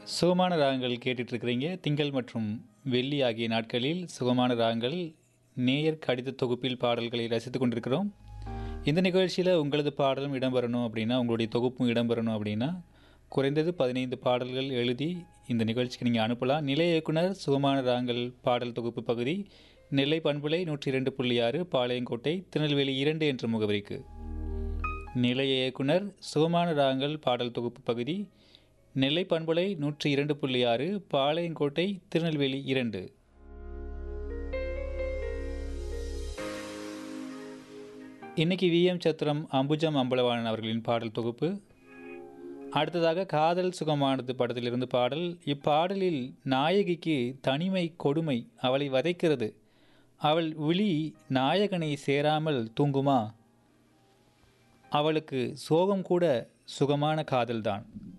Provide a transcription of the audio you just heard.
சுகமான ராகங்கள் கேட்டுட்டு இருக்கிறீங்க திங்கள் மற்றும் வெள்ளி ஆகிய நாட்களில் சுகமான ராகங்கள் நேயர் கடித தொகுப்பில் பாடல்களை ரசித்துக் கொண்டிருக்கிறோம் இந்த நிகழ்ச்சியில் உங்களது பாடலும் இடம்பெறணும் அப்படின்னா உங்களுடைய தொகுப்பும் இடம்பெறணும் அப்படின்னா குறைந்தது பதினைந்து பாடல்கள் எழுதி இந்த நிகழ்ச்சிக்கு நீங்கள் அனுப்பலாம் நிலைய இயக்குனர் சுகமான ராகங்கள் பாடல் தொகுப்பு பகுதி நெல்லை பண்புலை நூற்றி இரண்டு புள்ளி ஆறு பாளையங்கோட்டை திருநெல்வேலி இரண்டு என்ற முகவரிக்கு நிலைய இயக்குனர் சுகமான ராகங்கள் பாடல் தொகுப்பு பகுதி நெல்லை பண்புலை நூற்றி இரண்டு புள்ளி ஆறு பாளையங்கோட்டை திருநெல்வேலி இரண்டு இன்னைக்கு விஎம் சத்திரம் அம்புஜம் அம்பலவாணன் அவர்களின் பாடல் தொகுப்பு அடுத்ததாக காதல் சுகமானது படத்திலிருந்து பாடல் இப்பாடலில் நாயகிக்கு தனிமை கொடுமை அவளை வதைக்கிறது அவள் விழி நாயகனை சேராமல் தூங்குமா அவளுக்கு சோகம் கூட சுகமான காதல்தான்